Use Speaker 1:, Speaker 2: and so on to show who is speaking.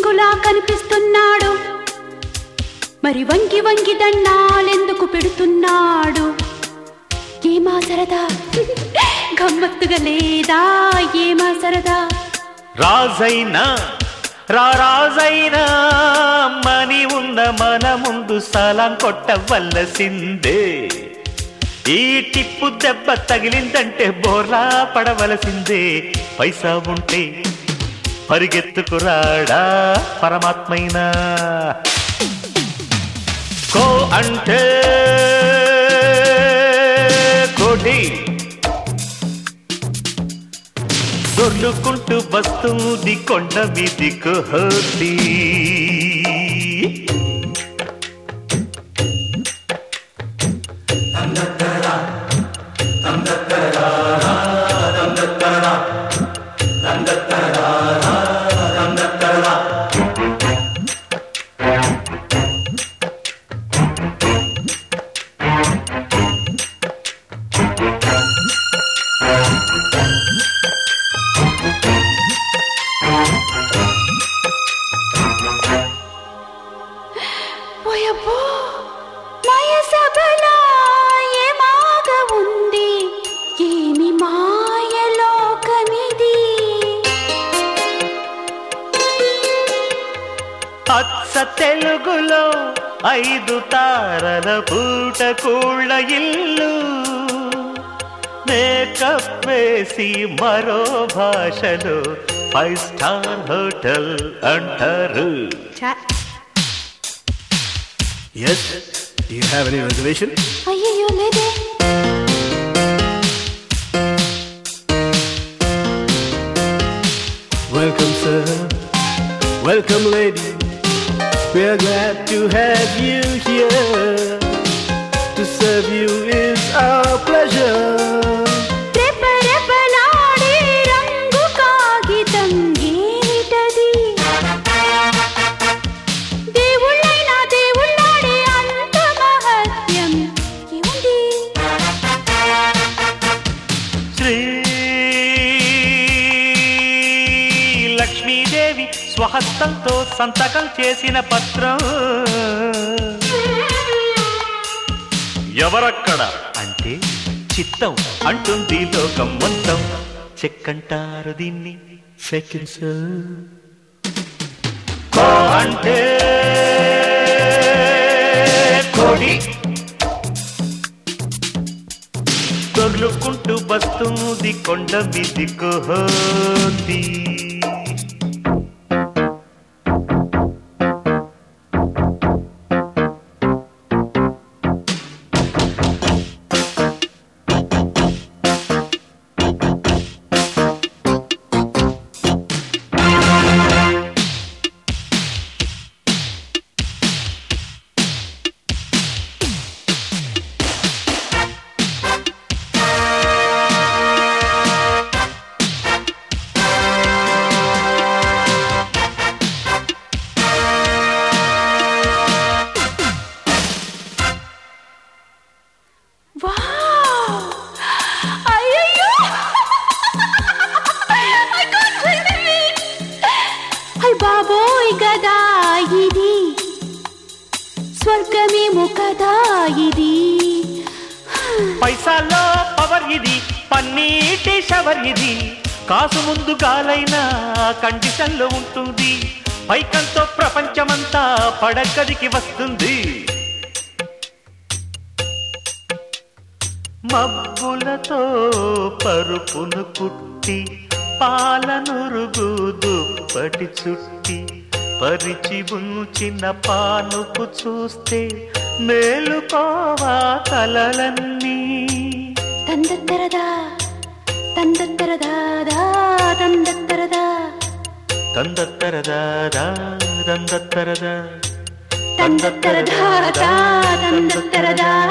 Speaker 1: రంగులా కనిపిస్తున్నాడు మరి వంగి వంగి దండాలెందుకు పెడుతున్నాడు ఏమా సరదా గమ్మత్తుగా లేదా ఏమా సరదా
Speaker 2: రాజైనా రారాజైనా మని ఉన్న మన ముందు సలాం కొట్టవలసిందే ఈ టిప్పు దెబ్బ తగిలిందంటే బోర్లా పడవలసిందే పైసా ఉంటే పరిగెత్తుకురాడా పరమాత్మైనా కో అంటే కోటి దొర్లుకుంటూ వస్తుంది కొండ మీది కోహతి
Speaker 1: ఓయబ్బో మాయ సభలా ఏమాగ ఉంది ఏమి మాయలోకమిది
Speaker 2: అచ్చ తెలుగులో ఐదు తారల పూట కూళ్ళ ఇల్లు మేకప్ వేసి మరో భాషలో ఫైవ్ స్టార్ హోటల్ అంటారు
Speaker 3: Yes? Do you have any reservation?
Speaker 1: అయ్యయ్యో లేదే
Speaker 3: Welcome, sir. Welcome, lady. We're glad to have you here. To serve you is our pleasure.
Speaker 1: రెపరెపలాడే రంగు కాగితం ఏమిటది దేవుళ్ళైనా దేవుళ్ళాడే అంత మహత్యం ఏముంది
Speaker 2: శ్రీ లక్ష్మీదేవి స్వహస్తంతో సంతకం చేసిన పత్రం ఎవరక్కడ అంటే చిత్తం అంటుంది లోకం మొత్తం చెక్కంటారు దీన్ని
Speaker 3: Second, sir.
Speaker 2: కో అంటే కోడి దొర్లుకుంటూ వస్తుంది కొండ మీది కోహోతి
Speaker 1: వావ్ అయ్యయ్యో I can't believe it. అయ్ బాబోయ్ గదా ఇది స్వర్గమేమో కదా ఇది
Speaker 2: పైసాల్లో పవర్ ఇది పన్నీటి షవర్ ఇది కాసు ముందు గాలైనా కండిషన్లో ఉంటుంది పైకంతో ప్రపంచమంతా పడగదికి వస్తుంది మబ్బులతో పరుపును కుట్టి పాలనురుగు దుప్పటి చుట్టి పరిచి ఉంచిన పానుపు చూస్తే మేలుకోవా కలలన్నీ
Speaker 1: తందత్తరదా తందత్తరదాదా తందత్తరదా
Speaker 2: తందత్తరదాదా దందత్తరదా
Speaker 1: తందత్తరదాదా తందత్తరదా